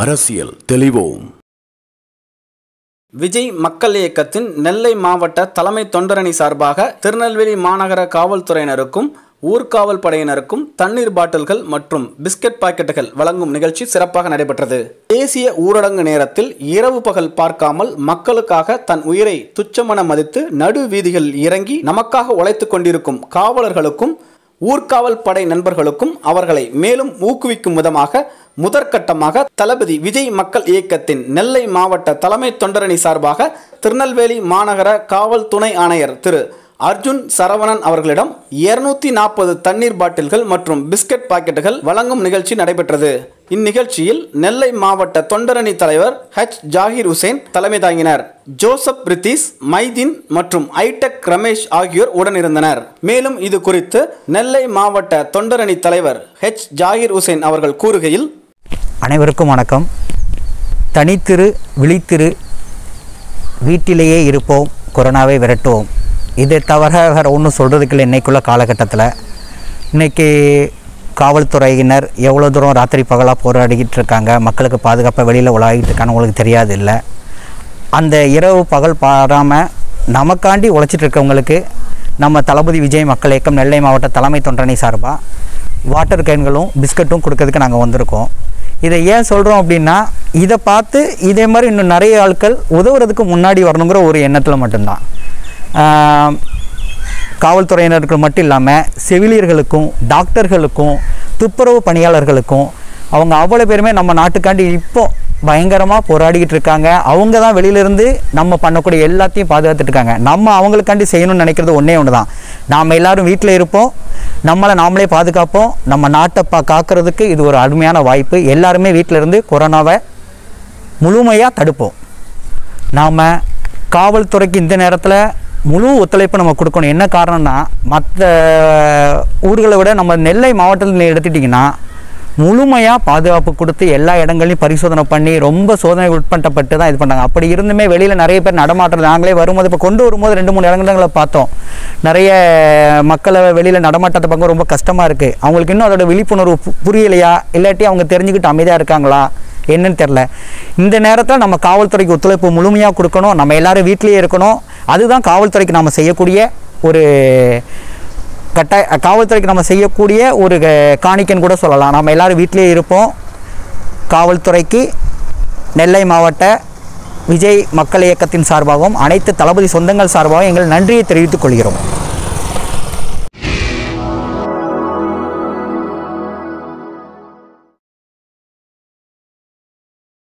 அரசியல் தெளிவோம் விஜய் மக்கள் இயக்கத்தின் நெல்லை மாவட்ட தலைமை தொண்டரணி சார்பாக திருநெல்வேலி மாநகர காவல்துறையினருக்கும் ஊர்காவல் படையினருக்கும் தண்ணீர் பாட்டில்கள் மற்றும் பிஸ்கட் பாக்கெட்டுகள் வழங்கும் நிகழ்ச்சி சிறப்பாக நடைபெற்றது தேசிய ஊரடங்கு நேரத்தில் இரவு பகல் பார்க்காமல் மக்களுக்காக தன் உயிரை துச்சமென மதித்து நடு வீதிகளில் இறங்கி நமக்காக உழைத்துக் கொண்டிருக்கும் காவலர்களுக்கும் ஊர்காவல் படை நண்பர்களுக்கும் அவர்களை மேலும் ஊக்குவிக்கும் விதமாக முதற்கட்டமாக தளபதி விஜய் மக்கள் இயக்கத்தின் நெல்லை மாவட்ட தலைமை தொண்டரணி சார்பாக திருநெல்வேலி மாநகர காவல் துணை ஆணையர் திரு அர்ஜுன் சரவணன் அவர்களிடம் இருநூத்தி நாற்பது தண்ணீர் பாட்டில்கள் மற்றும் பிஸ்கட் பாக்கெட்டுகள் வழங்கும் நிகழ்ச்சி நடைபெற்றது இந்நிகழ்ச்சியில் நெல்லை மாவட்ட தொண்டரணி தலைவர் ஹெச் ஜாகிர் ஹுசேன் தலைமை தாங்கினர் ஜோசப் பிரித்திஸ் மைதீன் மற்றும் ஐடெக் ரமேஷ் ஆகியோர் உடனிருந்தனர் மேலும் இது குறித்து நெல்லை மாவட்ட தொண்டரணி தலைவர் ஹெச் ஜாகிர் ஹுசேன் அவர்கள் கூறுகையில் அனைவருக்கும் வணக்கம் தனித்திரு விழித்திரு வீட்டிலேயே இருப்போம் கொரோனாவை விரட்டுவோம் இதை தவிர வேறு ஒன்றும் சொல்கிறதுக்கு இல்லை இன்னைக்குள்ள காலகட்டத்தில் இன்றைக்கி காவல்துறையினர் எவ்வளோ தூரம் ராத்திரி பகலாக போராடிக்கிட்டு இருக்காங்க மக்களுக்கு பாதுகாப்பாக வெளியில் உலாகிட்டு இருக்கான்னு உங்களுக்கு தெரியாது இல்லை அந்த இரவு பகல் பாராமல் நமக்காண்டி உழைச்சிட்டு இருக்கவங்களுக்கு நம்ம தளபதி விஜய் மக்கள் இயக்கம் நெல்லை மாவட்ட தலைமை தொண்டரணி சார்பாக வாட்டர் கேன்களும் பிஸ்கட்டும் கொடுக்கறதுக்கு நாங்கள் வந்திருக்கோம் இதை ஏன் சொல்கிறோம் அப்படின்னா இதை பார்த்து இதே மாதிரி இன்னும் நிறைய ஆட்கள் உதவுறதுக்கு முன்னாடி வரணுங்கிற ஒரு எண்ணத்தில் மட்டும்தான் ஆஹ், காவல்துறையினருக்கு மட்டும் இல்லாமல் செவிலியர்களுக்கும் டாக்டர்களுக்கும் துப்புரவு பணியாளர்களுக்கும் அவங்க அவ்வளோ பேருமே நம்ம நாட்டுக்காண்டி இப்போ பயங்கரமாக போராடிக்கிட்டு இருக்காங்க அவங்க தான் வெளியிலேருந்து நம்ம பண்ணக்கூடிய எல்லாத்தையும் பாதுகாத்துட்டு இருக்காங்க நம்ம அவங்களுக்காண்டி செய்யணும்னு நினைக்கிறது ஒன்றே ஒன்று தான் நாம் எல்லாரும் வீட்டில் இருப்போம் நம்மளை நாமளே பாதுகாப்போம் நம்ம நாட்டை பா காக்கிறதுக்கு இது ஒரு அருமையான வாய்ப்பு எல்லாருமே வீட்டில் இருந்து கொரோனாவை முழுமையாக தடுப்போம் நாம் காவல்துறைக்கு இந்த நேரத்தில் முழு ஒத்துழைப்பு நம்ம கொடுக்கணும் என்ன காரணம்னா மற்ற ஊர்களை விட நம்ம நெல்லை மாவட்டத்தில் எடுத்துட்டிங்கன்னா முழுமையாக பாதுகாப்பு கொடுத்து எல்லா இடங்களையும் பரிசோதனை பண்ணி ரொம்ப சோதனை உட்பட்டப்பட்டு தான் இது பண்ணாங்க அப்படி இருந்துமே வெளியில் நிறைய பேர் நடமாட்டம் நாங்களே வரும்போது இப்போ கொண்டு வரும்போது ரெண்டு மூணு இடங்களை பார்த்தோம் நிறைய மக்களை வெளியில் நடமாட்டத்தை பார்க்க ரொம்ப கஷ்டமாக இருக்குது அவங்களுக்கு இன்னும் அதோட விழிப்புணர்வு பு- புரியலையா இல்லாட்டி அவங்க தெரிஞ்சுக்கிட்டு அமைதியாக இருக்காங்களா என்னன்னு தெரில இந்த நேரத்தில் நம்ம காவல்துறைக்கு ஒத்துழைப்பு முழுமையாக கொடுக்கணும் நம்ம எல்லாரும் வீட்டிலேயே இருக்கணும் அதுதான் காவல்துறைக்கு நாம் செய்யக்கூடிய ஒரு கட்டாய காவல்துறைக்கு நம்ம செய்யக்கூடிய ஒரு அஹ், காணிக்கைன்னு கூட சொல்லலாம் நம்ம எல்லாரும் வீட்டிலேயே இருப்போம் காவல்துறைக்கு நெல்லை மாவட்ட விஜய் மக்கள் இயக்கத்தின் சார்பாகவும் அனைத்து தளபதி சொந்தங்கள் சார்பாகவும் எங்கள் நன்றியை தெரிவித்துக் கொள்கிறோம்